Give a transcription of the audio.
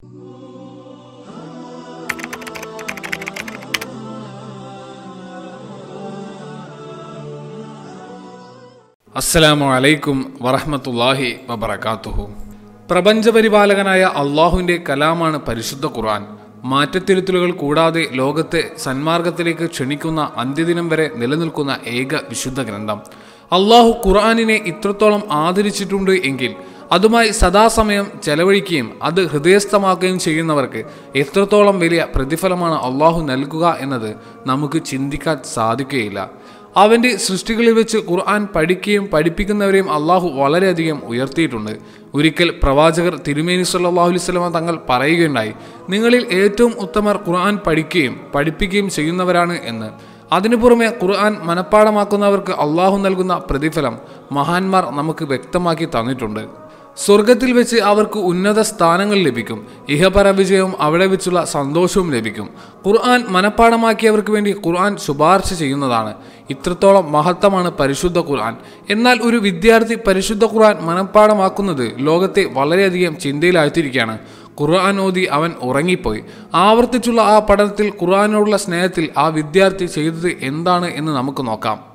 അസ്സലാമു അലൈക്കും വറഹ്മത്തുള്ളാഹി വബറകാതുഹു പ്രപഞ്ചപരിപാലകനായ അള്ളാഹുവിൻ്റെ കലാമാണ് പരിശുദ്ധ ഖുർആൻ മാറ്റത്തിരുത്തലുകൾ കൂടാതെ ലോകത്തെ സന്മാർഗത്തിലേക്ക് ക്ഷണിക്കുന്ന അന്ത്യദിനം വരെ നിലനിൽക്കുന്ന ഏക വിശുദ്ധ ഗ്രന്ഥം അള്ളാഹു ഖുർആനിനെ ഇത്രത്തോളം ആദരിച്ചിട്ടുണ്ട് എങ്കിൽ അതുമായി സദാസമയം ചെലവഴിക്കുകയും അത് ഹൃദയസ്ഥമാക്കുകയും ചെയ്യുന്നവർക്ക് എത്രത്തോളം വലിയ പ്രതിഫലമാണ് അള്ളാഹു നൽകുക എന്നത് നമുക്ക് ചിന്തിക്കാൻ സാധിക്കുകയില്ല അവൻ്റെ സൃഷ്ടികളിൽ വെച്ച് ഖുർആൻ പഠിക്കുകയും പഠിപ്പിക്കുന്നവരെയും അള്ളാഹു വളരെയധികം ഉയർത്തിയിട്ടുണ്ട് ഒരിക്കൽ പ്രവാചകർ തിരുമേനി സല്ലല്ലാഹു അലൈഹി വസല്ലമ തങ്ങൾ പറയുകയുണ്ടായി നിങ്ങളിൽ ഏറ്റവും ഉത്തമർ ഖുർആൻ പഠിക്കുകയും പഠിപ്പിക്കുകയും ചെയ്യുന്നവരാണ് എന്ന് അതിനു പുറമെ ഖുർആൻ മനഃപ്പാടമാക്കുന്നവർക്ക് അള്ളാഹു നൽകുന്ന പ്രതിഫലം മഹാന്മാർ നമുക്ക് വ്യക്തമാക്കി തന്നിട്ടുണ്ട് സ്വർഗത്തിൽ വെച്ച് അവർക്ക് ഉന്നത സ്ഥാനങ്ങൾ ലഭിക്കും ഇഹപര വിജയവും അവിടെ വെച്ചുള്ള സന്തോഷവും ലഭിക്കും ഖുർആൻ മനഃപ്പാടമാക്കിയവർക്ക് വേണ്ടി ഖുർആൻ ശുപാർശ ചെയ്യുന്നതാണ് ഇത്രത്തോളം മഹത്തമാണ് പരിശുദ്ധ ഖുർആൻ എന്നാൽ ഒരു വിദ്യാർത്ഥി പരിശുദ്ധ ഖുർആൻ മനഃപ്പാടമാക്കുന്നത് ലോകത്തെ വളരെയധികം ചിന്തയിലാഴ്ത്തിയിരിക്കുകയാണ് ഖുർആൻ ഓതി അവൻ ഉറങ്ങിപ്പോയി ആവർത്തിച്ചുള്ള ആ പഠനത്തിൽ ഖുർആനോടുള്ള സ്നേഹത്തിൽ ആ വിദ്യാർത്ഥി ചെയ്തത് എന്താണ് എന്ന് നമുക്ക് നോക്കാം